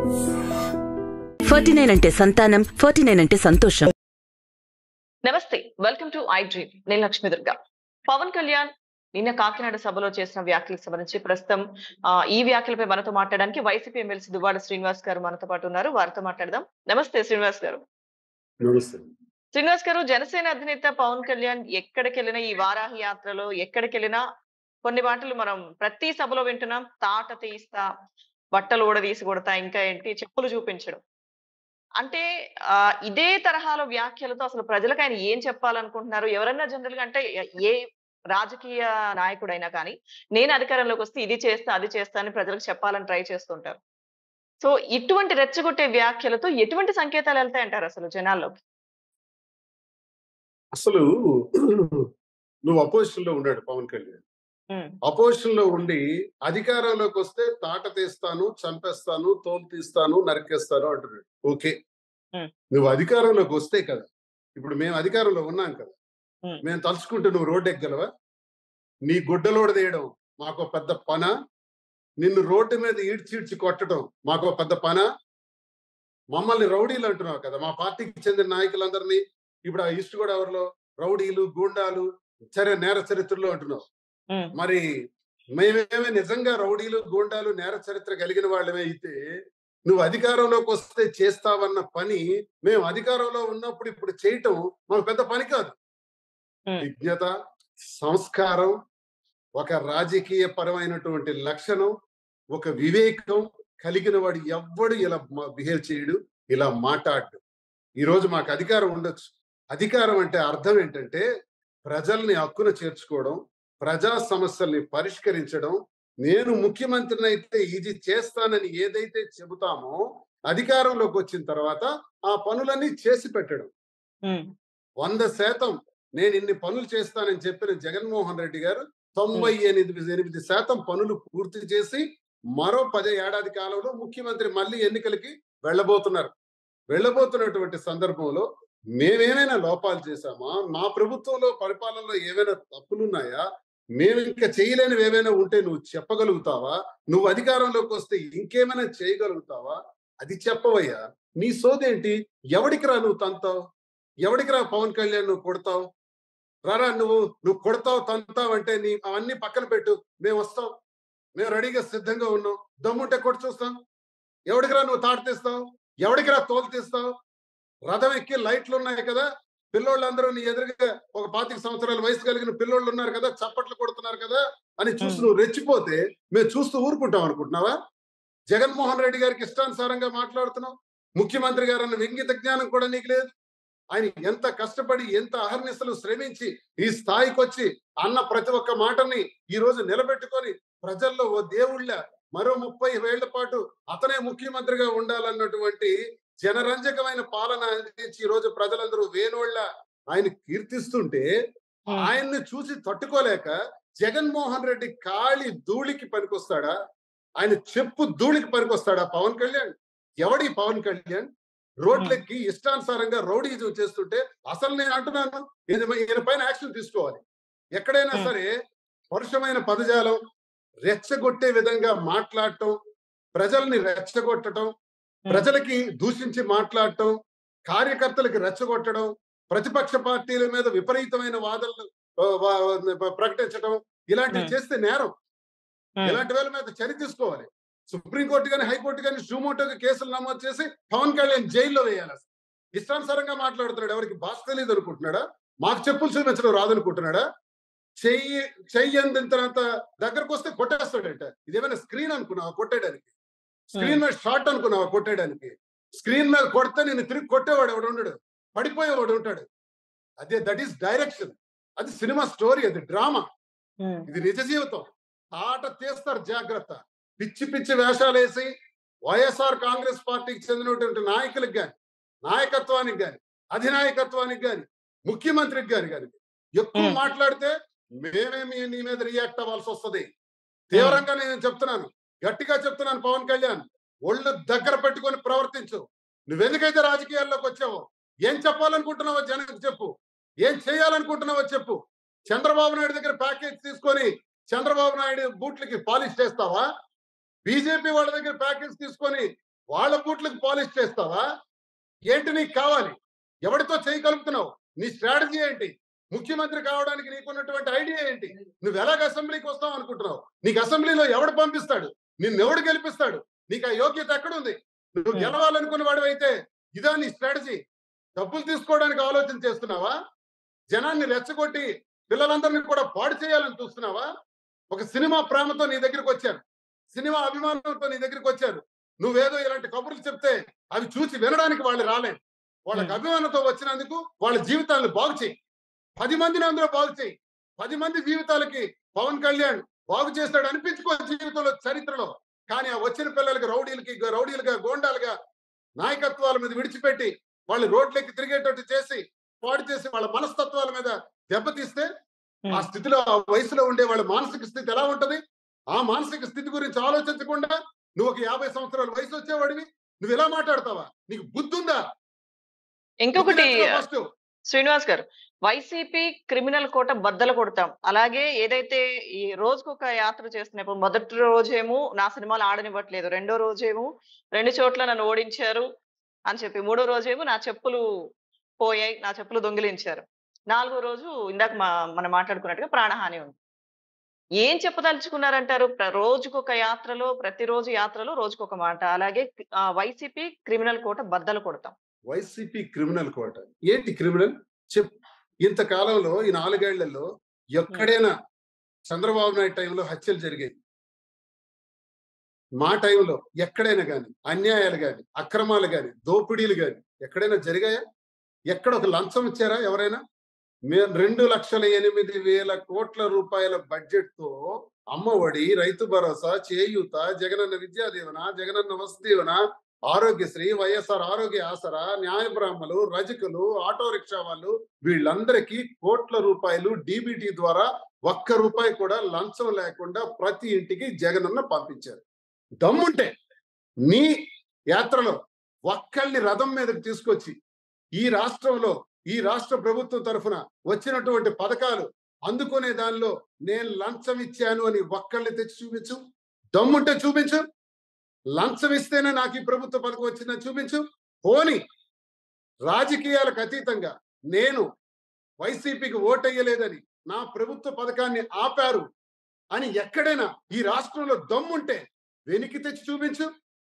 Forty nine అంటే సంతానం forty nine అంటే సంతోషం నమస్తే వెల్కమ్ టు ఐ డ్రీమ్ నేను లక్ష్మీ దుర్గా పవన్ కళ్యాణ్ నిన్న కాకినాడ సభలో చేసిన వ్యాఖ్యలకు సంబంధించి ప్రస్తుతం ఆ, ఈ వ్యాఖ్యలపై మనతో మాట్లాడడానికి వైసీపీ ఎమ్మెల్సీ దువ్వాడ శ్రీనివాస్ గారు మనతో పాటు ఉన్నారు వారితో మాట్లాడదాం నమస్తే శ్రీనివాస్ గారు నమస్తే శ్రీనివాస్ గారు జనసేన అధినేత పవన్ కళ్యాణ్ ఎక్కడికి వెళ్ళినా ఈ వారాహి యాత్రలో ఎక్కడికి వెళ్ళినా కొన్ని మాటలు మనం ప్రతి సభలో వింటున్నాం తాట తీస్తా బట్టలు కూడా తీసి కొడతా ఇంకా ఏంటి చెప్పులు చూపించడం అంటే ఆ ఇదే తరహాలో వ్యాఖ్యలతో అసలు ప్రజలకు ఆయన ఏం చెప్పాలనుకుంటున్నారు ఎవరన్నా జనరల్ గా అంటే ఏ- ఏ రాజకీయ నాయకుడైనా కానీ నేను అధికారంలోకి వస్తే ఇది చేస్తా అది చేస్తా అని ప్రజలకు చెప్పాలని ట్రై చేస్తుంటారు సో ఇటువంటి రెచ్చగొట్టే వ్యాఖ్యలతో ఎటువంటి సంకేతాలు వెళ్తాయంటారు అసలు జనాల్లోకి అసలు నువ్వు అపోజిషన్ లో ఉన్నాడు పవన్ కళ్యాణ్ ఉమ్, అపోజిషన్ లో ఉండి అధికారంలోకి వస్తే తాట తీస్తాను చంపేస్తాను తోలు తీస్తాను నరికేస్తాను అంటున్నాడు ఓకే Hmm. నువ్వు అధికారంలోకి వస్తే కదా ఇప్పుడు మేము అధికారంలో ఉన్నాం కదా Hmm. మేము తలుచుకుంటే నువ్వు రోడ్డు ఎక్కగలవా నీ గుడ్డలోడ తీయడం మాకు పెద్ద పన నిన్ను రోడ్డు మీద ఈడ్చి ఈడ్చి కొట్టడం మాకు పెద్ద పన మమ్మల్ని రౌడీలు అంటున్నావు కదా మా పార్టీకి చెందిన నాయకులందరినీ ఇప్పుడు ఆ ఈస్ట్ గోదావరిలో రౌడీలు గూండాలు సరే నేర చరిత్రలో అంటున్నావు ఉమ్, మరి మేమేమే నిజంగా రౌడీలు గూండాలు నేర చరిత్ర కలిగిన వాళ్ళమే అయితే నువ్వు అధికారంలోకి వస్తే చేస్తావన్న పని మేము అధికారంలో ఉన్నప్పుడు ఇప్పుడు చేయటం మాకు పెద్ద పని కాదు Hmm. విజ్ఞత సంస్కారం ఒక రాజకీయ పరమైనటువంటి లక్షణం ఒక వివేకం కలిగిన వాడు ఎవ్వడు ఇలా బిహేవ్ చేయడు ఇలా మాట్లాడు ఈ రోజు మాకు అధికారం ఉండొచ్చు అధికారం అంటే అర్థం ఏంటంటే ప్రజల్ని హక్కున చేర్చుకోవడం ప్రజా సమస్యల్ని పరిష్కరించడం నేను ముఖ్యమంత్రిని అయితే ఇది చేస్తానని ఏదైతే చెబుతామో అధికారంలోకి వచ్చిన తర్వాత ఆ పనులన్నీ చేసి పెట్టడం ఉమ్, వంద శాతం నేను ఇన్ని పనులు చేస్తానని చెప్పిన జగన్మోహన్ రెడ్డి గారు తొంభై ఎనిమిది ఎనిమిది శాతం పనులు పూర్తి చేసి మరో పదే ఏడాది కాలంలో ముఖ్యమంత్రి మళ్ళీ ఎన్నికలకి వెళ్ళబోతున్నారు వెళ్ళబోతున్నటువంటి సందర్భంలో మేమేమైనా లోపాలు చేశామా మా ప్రభుత్వంలో పరిపాలనలో ఏమైనా తప్పులున్నాయా మేము ఇంకా చేయలేనివి ఏమైనా ఉంటే నువ్వు చెప్పగలుగుతావా నువ్వు అధికారంలోకి వస్తే ఇంకేమైనా చేయగలుగుతావా అది చెప్పవయ్యా నీ సోదేంటి ఎవడికి రా నువ్వు తంతావు ఎవడికి రా పవన్ కళ్యాణ్ నువ్వు కొడతావు రారా నువ్వు నువ్వు కొడతావు తంతావు అంటే నీ అవన్నీ పక్కన పెట్టు మేము వస్తాం మేము రెడీగా సిద్ధంగా ఉన్నాం దమ్ముంటే కొట్టి చూస్తాం ఎవడికి రా నువ్వు తాడు తీస్తావు ఎవడికి రా తోలు తీస్తావు రథం ఎక్కి లైట్లు ఉన్నాయి కదా పిల్లోళ్ళందరూ నీ ఎదురుగా ఒక పాతిక సంవత్సరాల వయసు కలిగిన పిల్లోళ్ళు ఉన్నారు కదా చప్పట్లు కొడుతున్నారు కదా అని చూసి Hmm. నువ్వు రెచ్చిపోతే మేము చూస్తూ ఊరుకుంటాం అనుకుంటున్నావా జగన్మోహన్ రెడ్డి గారికి ఇష్టానుసారంగా మాట్లాడుతున్నావు ముఖ్యమంత్రి గారు అన్న వింగిత జ్ఞానం కూడా నీకు లేదు ఆయన ఎంత కష్టపడి ఎంత అహర్నిశలు శ్రమించి ఈ స్థాయికి వచ్చి అన్న ప్రతి ఒక్క మాటని ఈ రోజు నిలబెట్టుకొని ప్రజల్లో ఓ దేవుళ్ళ మరో ముప్పై ఏళ్ల పాటు అతనే ముఖ్యమంత్రిగా ఉండాలన్నటువంటి జనరంజకమైన పాలన అందించి ఈ రోజు ప్రజలందరూ వేణోళ్ళ ఆయన కీర్తిస్తుంటే ఉమ్, ఆయన్ని చూసి తట్టుకోలేక జగన్మోహన్ రెడ్డి కాళి ధూళికి పనికొస్తాడా ఆయన చెప్పు ధూళికి పనికొస్తాడా పవన్ కళ్యాణ్ ఎవడి పవన్ కళ్యాణ్ రోడ్లెక్కి ఇష్టానుసారంగా రౌడీజం చేస్తుంటే అసలు నేను అంటున్నాను ఈయన ఈయన పైన యాక్షన్ తీసుకోవాలి ఎక్కడైనా Hmm. సరే పరుషమైన పదజాలం రెచ్చగొట్టే విధంగా మాట్లాడటం ప్రజల్ని రెచ్చగొట్టడం ప్రజలకి దూషించి మాట్లాడటం కార్యకర్తలకి రెచ్చగొట్టడం ప్రతిపక్ష పార్టీల మీద విపరీతమైన వాదనలు ఆ, వా- ప్రకటించడం ఇలాంటివి Hmm. చేస్తే నేరం ఉమ్, ఇలాంటి వాళ్ళ మీద చర్య తీసుకోవాలి సుప్రీంకోర్టు కానీ హైకోర్టు కానీ సుమోటోగా కేసులు నమోదు చేసి పవన్ కళ్యాణ్ జైల్లో వేయాలి అసలు ఇష్టానుసారంగా మాట్లాడుతున్నాడు ఎవరికి భాష తెలియదు అనుకుంటున్నాడా మాకు చెప్పులు చూపించడం రాదనుకుంటున్నాడా చెయ్యి చెయ్యి అందించినంత దగ్గరకు వస్తే కొట్టేస్తాడంట ఇదేమైనా స్క్రీన్ అనుకున్నావా కొట్టేయడానికి స్క్రీన్ మీద షార్ట్ అనుకున్నావా కొట్టేయడానికి స్క్రీన్ మీద కొడితే నేను తిరిగి కొట్టేవాడు ఎవడు ఉండడు పడిపోయేవాడు ఉంటాడు అదే దట్ ఈస్ డైరెక్షన్ అది సినిమా స్టోరీ అది డ్రామా ఉమ్, ఇది నిజ జీవితం ఆట తీస్తారు జాగ్రత్త పిచ్చి పిచ్చి వేషాలు వేసి వైఎస్ఆర్ కాంగ్రెస్ పార్టీకి చెందినటువంటి నాయకులకు గాని నాయకత్వానికి గాని అధినాయకత్వానికి గాని ముఖ్యమంత్రికి గాని గాని ఎక్కువ Hmm. మాట్లాడితే మేమేమి నీ మీద రియాక్ట్ అవ్వాల్సి వస్తది తీవ్రంగా నేను చెప్తున్నాను గట్టిగా చెప్తున్నాను పవన్ కళ్యాణ్ ఒళ్ళు దగ్గర పెట్టుకొని ప్రవర్తించు నువ్వెందుకైతే రాజకీయాల్లోకి వచ్చావో ఏం చెప్పాలనుకుంటున్నావో జనానికి చెప్పు ఏం చేయాలనుకుంటున్నావో చెప్పు చంద్రబాబు నాయుడు దగ్గర ప్యాకేజ్ తీసుకొని చంద్రబాబు నాయుడు బూట్లకి పాలిష్ చేస్తావా బీజేపీ వాళ్ళ దగ్గర ప్యాకేజ్ తీసుకొని వాళ్ళ బూట్లకు పాలిష్ చేస్తావా ఏంటి నీకు కావాలి ఎవరితో చేయి కలుపుతున్నావు నీ స్ట్రాటజీ ఏంటి ముఖ్యమంత్రి కావడానికి నీకున్నటువంటి ఐడియా ఏంటి నువ్వు ఎలాగ అసెంబ్లీకి వస్తావు అనుకుంటున్నావు నీకు అసెంబ్లీలో ఎవడు పంపిస్తాడు నిన్నెవడు గెలిపిస్తాడు నీకు ఆ యోగ్యత ఎక్కడుంది నువ్వు Hmm. గెలవాలనుకున్న వాడివైతే ఇదా నీ స్ట్రాటజీ డబ్బులు తీసుకోవడానికి ఆలోచన చేస్తున్నావా జనాన్ని రెచ్చగొట్టి పిల్లలందరినీ కూడా పాడు చేయాలని చూస్తున్నావా ఒక సినిమా ప్రేమతో నీ దగ్గరికి వచ్చారు సినిమా అభిమానంతో నీ దగ్గరికి వచ్చారు నువ్వేదో ఇలాంటి కబుర్లు చెప్తే అవి చూసి వినడానికి వాళ్ళు రాలేదు వాళ్ళకి Hmm. అభిమానంతో వచ్చినందుకు వాళ్ళ జీవితాలను బాగు చేయి పది మందిని అందులో బాగు చేయి పది మంది జీవితాలకి పవన్ కళ్యాణ్ బాగు చేస్తాడు అనిపించుకో జీవితంలో చరిత్రలో కానీ ఆ వచ్చిన పిల్లలకి రౌడీలకి రౌడీలుగా గోండాలుగా నాయకత్వాల మీద విడిచిపెట్టి వాళ్ళు రోడ్లెక్కి తిరిగేటట్టు చేసి పాడు చేసి వాళ్ళ మనస్తత్వాల మీద దెబ్బతీస్తే ఆ స్థితిలో ఆ వయసులో ఉండే వాళ్ళ మానసిక స్థితి ఎలా ఉంటది ఆ మానసిక స్థితి గురించి ఆలోచించకుండా నువ్వు ఒక యాభై సంవత్సరాల వయసు వచ్చేవాడివి నువ్వు ఎలా మాట్లాడతావా నీకు బుద్ధి ఉందా ఇంకొకటి ఫస్ట్ శ్రీనివాస్ గారు వైసీపీ క్రిమినల్ కోట బద్దలు కొడతాం అలాగే ఏదైతే ఈ రోజుకొక యాత్ర చేస్తున్నప్పుడు మొదటి రోజేమో నా సినిమాలు ఆడనివ్వట్లేదు రెండో రోజేమో రెండు చోట్ల నన్ను ఓడించారు అని చెప్పి మూడో రోజేమో నా చెప్పులు పోయాయి నా చెప్పులు దొంగిలించారు నాలుగో రోజు ఇందాక మా మనం మాట్లాడుకున్నట్టుగా ప్రాణహాని ఉంది ఏం చెప్పదలుచుకున్నారంటారు ప్ర- రోజుకొక యాత్రలో ప్రతిరోజు యాత్రలో రోజుకొక మాట అలాగే ఆ, వైసీపీ క్రిమినల్ కోట బద్దలు కొడతాం వైసీపీ క్రిమినల్ కోట ఏంటి క్రిమినల్ చెప్ ఇంతకాలంలో ఈ నాలుగేళ్లలో ఎక్కడైనా చంద్రబాబు నాయుడు టైంలో హత్యలు జరిగాయి మా టైంలో ఎక్కడైనా కానీ అన్యాయాలు కానీ అక్రమాలు కానీ దోపిడీలు కానీ ఎక్కడైనా జరిగాయా ఎక్కడ ఒక లంచం ఇచ్చారా ఎవరైనా మేము రెండు లక్షల ఎనిమిది వేల కోట్ల రూపాయల బడ్జెట్ తో అమ్మఒడి రైతు భరోసా చేయూత జగనన్న విద్యా దీవెన జగనన్న వసతి దీవెన ఆరోగ్యశ్రీ వైఎస్ఆర్ ఆరోగ్య ఆసరా న్యాయ బ్రాహ్మలు రజకులు ఆటో రిక్షా వాళ్ళు వీళ్ళందరికీ కోట్ల రూపాయలు డీబీటీ ద్వారా ఒక్క రూపాయి కూడా లంచం లేకుండా ప్రతి ఇంటికి జగనన్న పంపించారు దమ్ముంటే నీ యాత్రలో ఒక్కళ్ళని రథం మీదకి తీసుకొచ్చి ఈ రాష్ట్రంలో ఈ రాష్ట్ర ప్రభుత్వం తరఫున వచ్చినటువంటి పథకాలు అందుకునే దానిలో నేను లంచం ఇచ్చాను అని ఒక్కళ్ళని తెచ్చి చూపించు దమ్ముంటే చూపించు లంచం ఇస్తేనే నాకు ఈ ప్రభుత్వ పథకం వచ్చిందని చూపించు పోని రాజకీయాలకు అతీతంగా నేను వైసీపీకి ఓటయ్యలేదని నా ప్రభుత్వ పథకాన్ని ఆపారు అని ఎక్కడైనా ఈ రాష్ట్రంలో దమ్ముంటే వెనికి తెచ్చి చూపించు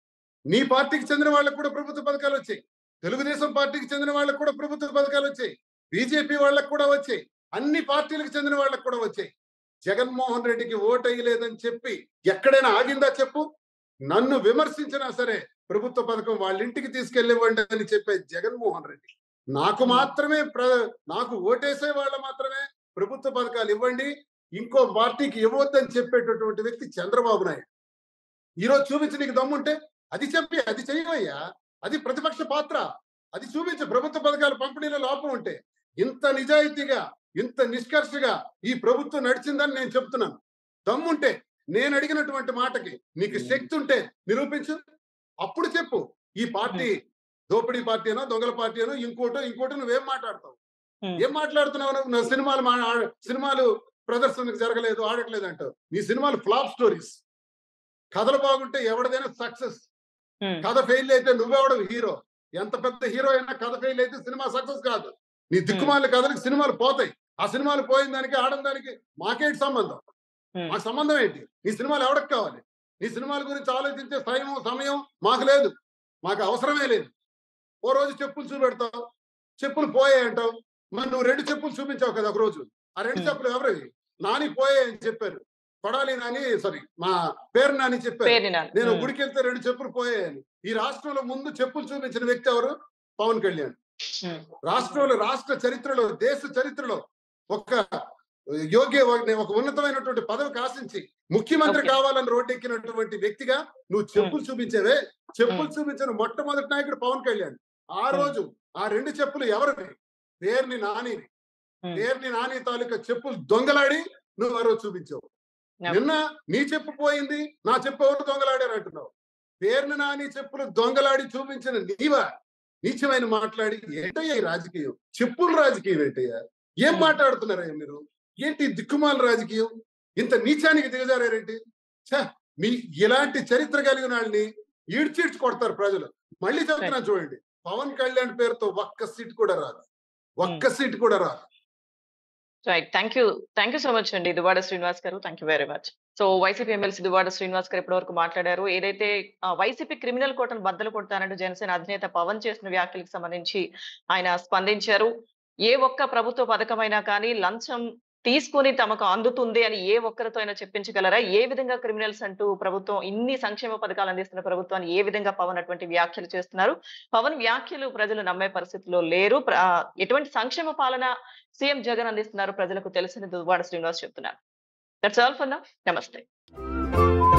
నీ పార్టీకి చెందిన వాళ్ళకు కూడా ప్రభుత్వ పథకాలు వచ్చాయి తెలుగుదేశం పార్టీకి చెందిన వాళ్ళకు కూడా ప్రభుత్వ పథకాలు వచ్చాయి బీజేపీ వాళ్ళకు కూడా వచ్చాయి అన్ని పార్టీలకు చెందిన వాళ్ళకు కూడా వచ్చాయి జగన్మోహన్ రెడ్డికి ఓటయ్యలేదని చెప్పి ఎక్కడైనా ఆగిందా చెప్పు నన్ను విమర్శించినా సరే ప్రభుత్వ పథకం వాళ్ళ ఇంటికి తీసుకెళ్ళివ్వండి అని చెప్పే జగన్మోహన్ రెడ్డి నాకు మాత్రమే ప్ర నాకు ఓటేసే వాళ్ళ మాత్రమే ప్రభుత్వ పథకాలు ఇవ్వండి ఇంకో పార్టీకి ఇవ్వద్దని చెప్పేటటువంటి వ్యక్తి చంద్రబాబు నాయుడు ఈరోజు చూపించి నీకు దమ్ముంటే అది చెప్పి అది చేయవయ్యా అది ప్రతిపక్ష పాత్ర అది చూపించు ప్రభుత్వ పథకాల పంపిణీలో లోపం ఉంటే ఇంత నిజాయితీగా ఇంత నిష్కర్షగా ఈ ప్రభుత్వం నడిచిందని నేను చెప్తున్నాను దమ్ముంటే నేను అడిగినటువంటి మాటకి నీకు శక్తి ఉంటే నిరూపించు అప్పుడు చెప్పు ఈ పార్టీ దోపిడీ పార్టీనో దొంగల పార్టీనో ఇంకోటో ఇంకోటో నువ్వేం మాట్లాడతావు Hmm. ఏం మాట్లాడుతున్నావు నువ్వు? నా సినిమాలు మా- ఆ- సినిమాలు ప్రదర్శనకు జరగలేదు ఆడట్లేదు అంటావు నీ సినిమాలు ఫ్లాప్ స్టోరీస్ కథలు బాగుంటే ఎవరిదైనా సక్సెస్ కథ ఫెయిల్ అయితే నువ్వెవడు హీరో ఎంత పెద్ద హీరో అయినా కథ ఫెయిల్ అయితే సినిమా సక్సెస్ కాదు నీ దిక్కుమాల కథలకు సినిమాలు పోతాయి ఆ సినిమాలు పోయిన దానికి ఆడడం దానికి మాకేంటి సంబంధం మాకు సంబంధం ఏంటి నీ సినిమాలు ఎవరికి కావాలి నీ సినిమాల గురించి ఆలోచించే సమయం సమయం మాకు లేదు మాకు అవసరమే లేదు ఓ రోజు చెప్పులు చూపెడతావు చెప్పులు పోయాయి అంటావు మరి నువ్వు రెండు చెప్పులు చూపించావు కదా ఒక రోజు ఆ రెండు Hmm. చెప్పులు ఎవరివి నాని పోయాయి అని చెప్పారు కొడాలి నాని సారీ మా పేరు నాని చెప్పారు పేరు నాని. నేను ఉమ్. గుడికి వెళ్తే రెండు చెప్పులు పోయాయని ఈ రాష్ట్రంలో ముందు చెప్పులు చూపించిన వ్యక్తి ఎవరు పవన్ కళ్యాణ్ ఉమ్. రాష్ట్రంలో రాష్ట్ర చరిత్రలో దేశ చరిత్రలో ఒక యోగ్య ఒక ఉన్నతమైనటువంటి పదవికి ఆశించి ముఖ్యమంత్రి Okay. కావాలని రోడ్డెక్కినటువంటి వ్యక్తిగా నువ్వు చెప్పులు చూపించేవే చెప్పులు చూపించిన మొట్టమొదటి నాయకుడు పవన్ కళ్యాణ్ ఆ Hmm. రోజు ఆ రెండు చెప్పులు ఎవరివి పేరుని నాని ఉమ్. పేరుని నాని తాలూకా చెప్పులు దొంగలాడి నువ్వు ఆ రోజు చూపించావు Yeah. నిన్న నీ చెప్పు పోయింది నా చెప్పు ఎవరు దొంగలాడారు అంటున్నావు పేరుని నాని చెప్పులు దొంగలాడి చూపించిన నీవా నీచమైన మాట్లాడి ఏంటయ్యా ఈ రాజకీయం చెప్పుల రాజకీయం ఏంటయ్యా ఏం Hmm. మాట్లాడుతున్నారయ్యా మీరు ఏంటి దిక్కుమాల రాజకీయం ఇంత నీచానికి దిగజారేంటి ఛ మీ ఇలాంటి చరిత్ర కలిగిన వాళ్ళని ఈడ్చిడ్చి కొడతారు ప్రజలు మళ్ళీ చెప్తున్నాను చూడండి పవన్ కళ్యాణ్ పేరుతో ఒక్క సీట్ కూడా రాదు ఒక్క సీట్ కూడా రాదు right thank you thank you so much అండి దువాడ శ్రీనివాస్ గారు thank you very much so YCP MLC Duvvada Srinivas గారు ఇప్పటివరకు మాట్లాడారు ఏదైతే ఆ, వైసీపీ క్రిమినల్ కోటను బద్దలు కొడతానంటూ జనసేన అధినేత పవన్ చేసిన వ్యాఖ్యలకు సంబంధించి ఆయన స్పందించారు ఏ ఒక్క ప్రభుత్వ పథకమైనా కానీ లంచం తీసుకుని తమకు అందుతుంది అని ఏ ఒక్కరితో అయినా చెప్పించగలరా ఏ విధంగా క్రిమినల్స్ అంటూ ప్రభుత్వం ఇన్ని సంక్షేమ పథకాలు అందిస్తున్న ప్రభుత్వాన్ని ఏ విధంగా పవన్ అటువంటి వ్యాఖ్యలు చేస్తున్నారు పవన్ వ్యాఖ్యలు ప్రజలు నమ్మే పరిస్థితిలో లేరు ప్ర- ఆ, ఎటువంటి సంక్షేమ పాలన సీఎం జగన్ అందిస్తున్నారు ప్రజలకు తెలిసిన దువ్వాడ శ్రీనివాస్ చెప్తున్నారు దట్స్ ఆల్ ఫర్ నమస్తే